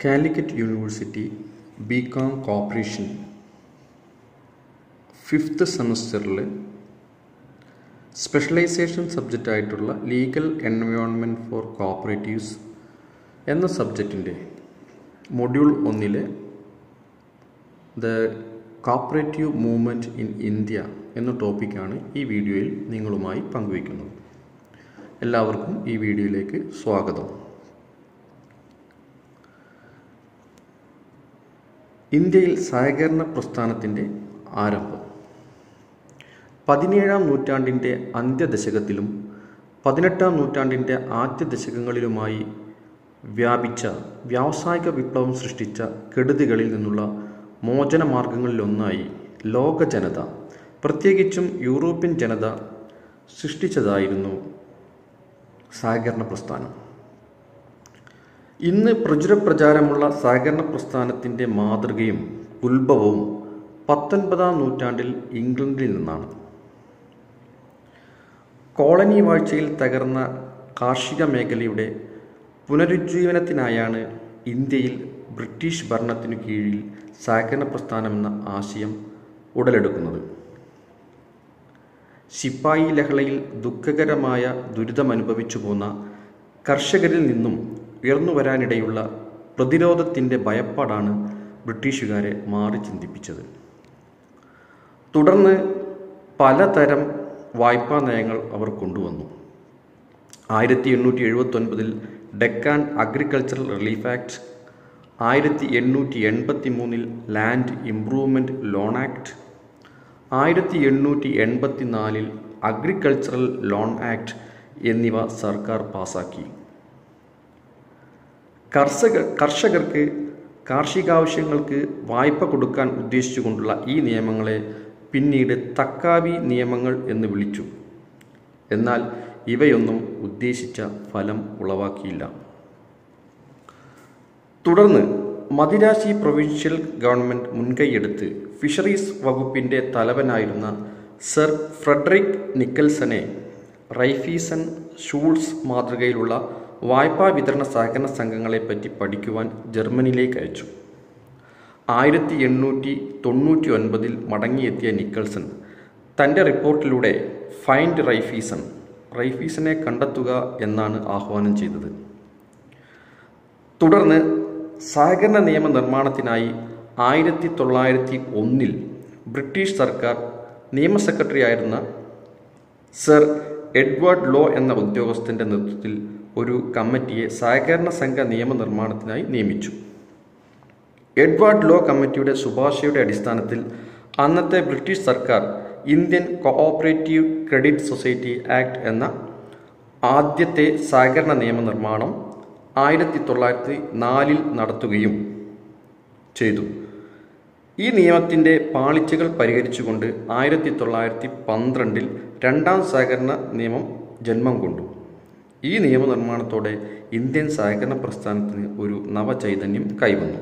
Calicut university B com cooperation fifth സെമസ്റ്ററിൽ specialisation സബ്ജക്റ്റായിട്ടുള്ള legal environment for cooperatives എന്ന സബ്ജക്റ്റിൻ്റെ മൊഡ്യൂൾ ഒന്നിലെ the cooperative movement in India എന്ന ടോപ്പിക്കാണ് ഈ വീഡിയോയിൽ നിങ്ങളുമായി പങ്കുവയ്ക്കുന്നത് എല്ലാവർക്കും ഈ വീഡിയോയിലേക്ക് സ്വാഗതം ഇന്ത്യയിൽ സഹകരണ പ്രസ്ഥാനത്തിൻ്റെ ആരംഭം പതിനേഴാം നൂറ്റാണ്ടിൻ്റെ അന്ത്യദശകത്തിലും പതിനെട്ടാം നൂറ്റാണ്ടിൻ്റെ ആദ്യ ദശകങ്ങളിലുമായി വ്യാപിച്ച വ്യാവസായിക വിപ്ലവം സൃഷ്ടിച്ച കെടുതികളിൽ നിന്നുള്ള മോചന മാർഗങ്ങളിലൊന്നായി ലോക ജനത പ്രത്യേകിച്ചും യൂറോപ്യൻ ജനത സൃഷ്ടിച്ചതായിരുന്നു സഹകരണ പ്രസ്ഥാനം ഇന്ന് പ്രചുരപ്രചാരമുള്ള സഹകരണ പ്രസ്ഥാനത്തിൻ്റെ മാതൃകയും ഉത്ഭവവും പത്തൊൻപതാം നൂറ്റാണ്ടിൽ ഇംഗ്ലണ്ടിൽ നിന്നാണ് കോളനി വാഴ്ചയിൽ തകർന്ന കാർഷിക മേഖലയുടെ പുനരുജ്ജീവനത്തിനായാണ് ഇന്ത്യയിൽ ബ്രിട്ടീഷ് ഭരണത്തിനു കീഴിൽ സഹകരണ പ്രസ്ഥാനമെന്ന ആശയം ഉടലെടുക്കുന്നത് ശിപ്പായി ലഹളയിൽ ദുഃഖകരമായ ദുരിതമനുഭവിച്ചു പോന്ന കർഷകരിൽ നിന്നും ഉയർന്നു വരാനിടയുള്ള പ്രതിരോധത്തിൻ്റെ ഭയപ്പാടാണ് ബ്രിട്ടീഷുകാരെ മാറി ചിന്തിപ്പിച്ചത് തുടർന്ന് പലതരം വായ്പാ നയങ്ങൾ അവർ കൊണ്ടുവന്നു ആയിരത്തി എണ്ണൂറ്റി എഴുപത്തൊൻപതിൽ ഡെക്കാൻ അഗ്രികൾച്ചറൽ റിലീഫ് ആക്ട് ആയിരത്തി എണ്ണൂറ്റി എൺപത്തി മൂന്നിൽ ലാൻഡ് ഇംപ്രൂവ്മെൻറ്റ് ലോൺ ആക്ട് ആയിരത്തി എണ്ണൂറ്റി എൺപത്തി നാലിൽ അഗ്രികൾച്ചറൽ ലോൺ ആക്ട് എന്നിവ സർക്കാർ പാസാക്കി കർഷക കർഷകർക്ക് കാർഷികാവശ്യങ്ങൾക്ക് വായ്പ കൊടുക്കാൻ ഉദ്ദേശിച്ചുകൊണ്ടുള്ള ഈ നിയമങ്ങളെ പിന്നീട് തക്കാവി നിയമങ്ങൾ എന്ന് വിളിച്ചു എന്നാൽ ഇവയൊന്നും ഉദ്ദേശിച്ച ഫലം ഉളവാക്കിയില്ല തുടർന്ന് മദിരാശി പ്രൊവിൻഷ്യൽ ഗവൺമെൻറ് മുൻകൈയെടുത്ത് ഫിഷറീസ് വകുപ്പിൻ്റെ തലവനായിരുന്ന സർ ഫ്രെഡറിക് നിക്കൽസനെ റൈഫീസൺ ഷൂൾസ് മാതൃകയിലുള്ള വായ്പാ വിതരണ സഹകരണ സംഘങ്ങളെപ്പറ്റി പഠിക്കുവാൻ ജർമ്മനിയിലേക്ക് അയച്ചു ആയിരത്തി എണ്ണൂറ്റി തൊണ്ണൂറ്റി ഒൻപതിൽ മടങ്ങിയെത്തിയ നിക്കൾസൺ തൻ്റെ റിപ്പോർട്ടിലൂടെ ഫൈൻഡ് റൈഫീസൺ റൈഫീസനെ കണ്ടെത്തുക എന്നാണ് ആഹ്വാനം ചെയ്തത് തുടർന്ന് സഹകരണ നിയമ നിർമ്മാണത്തിനായി ആയിരത്തി തൊള്ളായിരത്തി ഒന്നിൽ ബ്രിട്ടീഷ് സർക്കാർ നിയമ സെക്രട്ടറി ആയിരുന്ന സർ എഡ്വേർഡ് ലോ എന്ന ഉദ്യോഗസ്ഥൻ്റെ നേതൃത്വത്തിൽ ഒരു കമ്മിറ്റിയെ സഹകരണ സംഘ നിയമനിർമ്മാണത്തിനായി നിയമിച്ചു എഡ്വേർഡ് ലോ കമ്മിറ്റിയുടെ ശുപാർശയുടെ അടിസ്ഥാനത്തിൽ അന്നത്തെ ബ്രിട്ടീഷ് സർക്കാർ Indian cooperative credit society act എന്ന ആദ്യത്തെ സഹകരണ നിയമനിർമ്മാണം ആയിരത്തി തൊള്ളായിരത്തി നാലിൽ നടത്തുകയും ചെയ്തു ഈ നിയമത്തിൻ്റെ പാളിച്ചകൾ പരിഹരിച്ചുകൊണ്ട് ആയിരത്തി തൊള്ളായിരത്തി പന്ത്രണ്ടിൽ രണ്ടാം സഹകരണ നിയമം ജന്മം കൊണ്ടു ഈ നിയമനിർമ്മാണത്തോടെ ഇന്ത്യൻ സഹകരണ പ്രസ്ഥാനത്തിന് ഒരു നവചൈതന്യം കൈവന്നു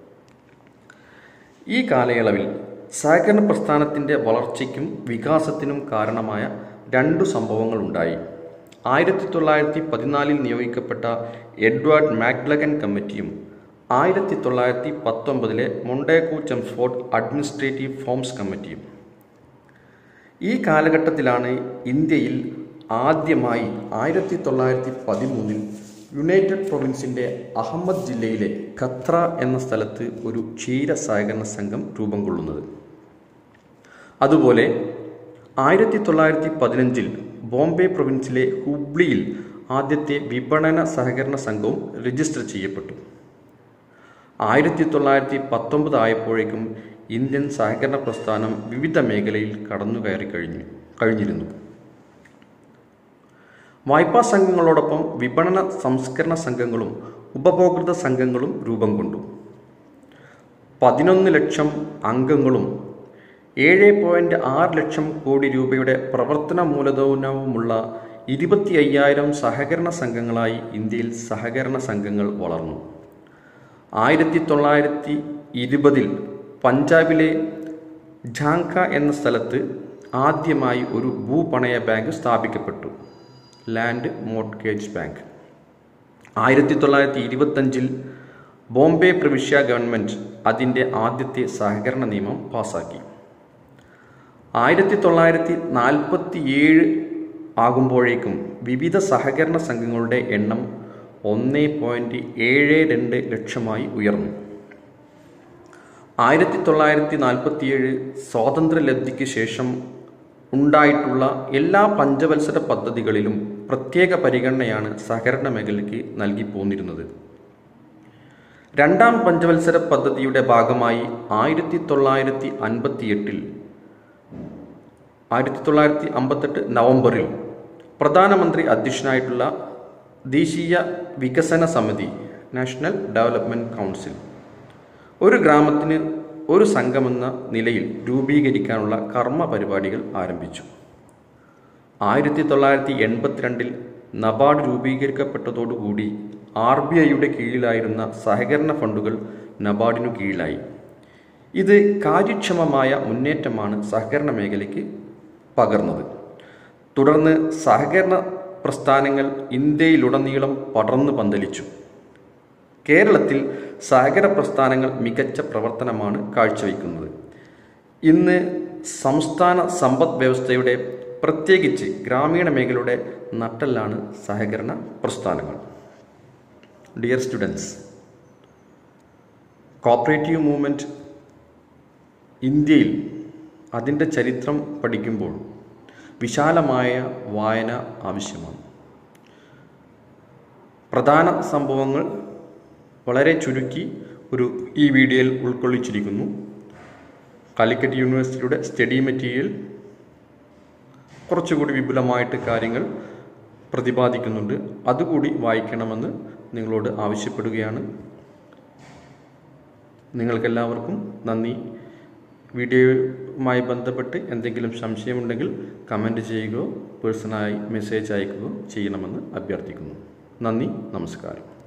ഈ കാലയളവിൽ സഹകരണ പ്രസ്ഥാനത്തിൻ്റെ വളർച്ചയ്ക്കും വികാസത്തിനും കാരണമായ രണ്ടു സംഭവങ്ങൾ ഉണ്ടായി ആയിരത്തി തൊള്ളായിരത്തി പതിനാലിൽ നിയോഗിക്കപ്പെട്ട എഡ്വേർഡ് മാക്ലഗൻ കമ്മിറ്റിയും ആയിരത്തി തൊള്ളായിരത്തി പത്തൊമ്പതിലെ മൊണ്ടേക്കു ചെംസ്ഫോർഡ് അഡ്മിനിസ്ട്രേറ്റീവ് ഫോംസ് കമ്മിറ്റിയും ഈ കാലഘട്ടത്തിലാണ് ഇന്ത്യയിൽ ആദ്യമായി ആയിരത്തി തൊള്ളായിരത്തി പതിമൂന്നിൽ യുണൈറ്റഡ് പ്രൊവിൻസിൻ്റെ അഹമ്മദ് ജില്ലയിലെ ഖത്ര എന്ന സ്ഥലത്ത് ഒരു ക്ഷീര സഹകരണ സംഘം രൂപം കൊള്ളുന്നത് അതുപോലെ ആയിരത്തി തൊള്ളായിരത്തി പതിനഞ്ചിൽ ബോംബെ പ്രൊവിൻസിലെ ഹുബ്ലിയിൽ ആദ്യത്തെ വിപണന സഹകരണ സംഘവും രജിസ്റ്റർ ചെയ്യപ്പെട്ടു ആയിരത്തി തൊള്ളായിരത്തി പത്തൊമ്പത് ആയപ്പോഴേക്കും ഇന്ത്യൻ സഹകരണ പ്രസ്ഥാനം വിവിധ മേഖലയിൽ കടന്നു കയറി കഴിഞ്ഞു കഴിഞ്ഞിരുന്നു വായ്പാ സംഘങ്ങളോടൊപ്പം വിപണന സംസ്കരണ സംഘങ്ങളും ഉപഭോക്തൃ സംഘങ്ങളും രൂപം കൊണ്ടു പതിനൊന്ന് ലക്ഷം അംഗങ്ങളും ഏഴ് പോയിൻറ്റ് ആറ് ലക്ഷം കോടി രൂപയുടെ പ്രവർത്തന മൂലധനവുമുള്ള ഇരുപത്തി അയ്യായിരം സഹകരണ സംഘങ്ങളായി ഇന്ത്യയിൽ സഹകരണ സംഘങ്ങൾ വളർന്നു ആയിരത്തി തൊള്ളായിരത്തി ഇരുപതിൽ പഞ്ചാബിലെ ഝാങ്ക എന്ന സ്ഥലത്ത് ആദ്യമായി ഒരു ഭൂപണയ ബാങ്ക് സ്ഥാപിക്കപ്പെട്ടു ലാൻഡ് മോർട്ട്ഗേജ് ബാങ്ക് ആയിരത്തി തൊള്ളായിരത്തി ഇരുപത്തഞ്ചിൽ ബോംബെ പ്രവിശ്യ ഗവൺമെൻറ് അതിൻ്റെ ആദ്യത്തെ സഹകരണ നിയമം പാസാക്കി ആയിരത്തി തൊള്ളായിരത്തി നാൽപ്പത്തി ഏഴ് ആകുമ്പോഴേക്കും വിവിധ സഹകരണ സംഘങ്ങളുടെ എണ്ണം ഒന്ന് പോയിൻറ്റ് ഏഴ് രണ്ട് ലക്ഷമായി ഉയർന്നു ആയിരത്തി തൊള്ളായിരത്തി നാൽപ്പത്തിയേഴ് സ്വാതന്ത്ര്യലബ്ധിക്ക് ശേഷം ഉണ്ടായിട്ടുള്ള എല്ലാ പഞ്ചവത്സര പദ്ധതികളിലും പ്രത്യേക പരിഗണനയാണ് സഹകരണ മേഖലയ്ക്ക് നൽകി പോന്നിരുന്നത് രണ്ടാം പഞ്ചവത്സര പദ്ധതിയുടെ ഭാഗമായി ആയിരത്തി തൊള്ളായിരത്തി അൻപത്തി എട്ടിൽ ആയിരത്തി തൊള്ളായിരത്തി അമ്പത്തെട്ട് നവംബറിൽ പ്രധാനമന്ത്രി അധ്യക്ഷനായിട്ടുള്ള ദേശീയ വികസന സമിതി നാഷണൽ ഡെവലപ്മെൻറ്റ് കൗൺസിൽ ഒരു ഗ്രാമത്തിന് ഒരു സംഘമെന്ന നിലയിൽ രൂപീകരിക്കാനുള്ള കർമ്മ പരിപാടികൾ ആരംഭിച്ചു ആയിരത്തി തൊള്ളായിരത്തി എൺപത്തിരണ്ടിൽ നബാർഡ് രൂപീകരിക്കപ്പെട്ടതോടുകൂടി ആർ ബി ഐയുടെ കീഴിലായിരുന്ന സഹകരണ ഫണ്ടുകൾ നബാർഡിനു കീഴിലായി ഇത് കാര്യക്ഷമമായ മുന്നേറ്റമാണ് സഹകരണ മേഖലയ്ക്ക് പകർന്നത് തുടർന്ന് സഹകരണ പ്രസ്ഥാനങ്ങൾ ഇന്ത്യയിലുടനീളം പടർന്നു പന്തലിച്ചു കേരളത്തിൽ സഹകരണ പ്രസ്ഥാനങ്ങൾ മികച്ച പ്രവർത്തനമാണ് കാഴ്ചവെക്കുന്നത് ഇന്ന് സംസ്ഥാന സമ്പദ് വ്യവസ്ഥയുടെ പ്രത്യേകിച്ച് ഗ്രാമീണ മേഖലയുടെ നട്ടലാണ് സഹകരണ പ്രസ്ഥാനങ്ങൾ ഡിയർ സ്റ്റുഡൻസ് കോപ്പറേറ്റീവ് മൂവ്മെൻറ്റ് ഇന്ത്യയിൽ അതിൻ്റെ ചരിത്രം പഠിക്കുമ്പോൾ വിശാലമായ വായന ആവശ്യമാണ് പ്രധാന സംഭവങ്ങൾ വളരെ ചുരുക്കി ഒരു ഈ വീഡിയോയിൽ ഉൾക്കൊള്ളിച്ചിരിക്കുന്നു കാലിക്കറ്റ് യൂണിവേഴ്സിറ്റിയുടെ സ്റ്റഡി മെറ്റീരിയൽ കുറച്ചുകൂടി വിപുലമായിട്ട് കാര്യങ്ങൾ പ്രതിപാദിക്കുന്നുണ്ട് അതുകൂടി വായിക്കണമെന്ന് നിങ്ങളോട് ആവശ്യപ്പെടുകയാണ് നിങ്ങൾക്കെല്ലാവർക്കും നന്ദി വീഡിയോയുമായി ബന്ധപ്പെട്ട് എന്തെങ്കിലും സംശയമുണ്ടെങ്കിൽ കമൻറ്റ് ചെയ്യുകയോ പേഴ്സണലായി മെസ്സേജ് അയക്കുകയോ ചെയ്യണമെന്ന് അഭ്യർത്ഥിക്കുന്നു നന്ദി നമസ്കാരം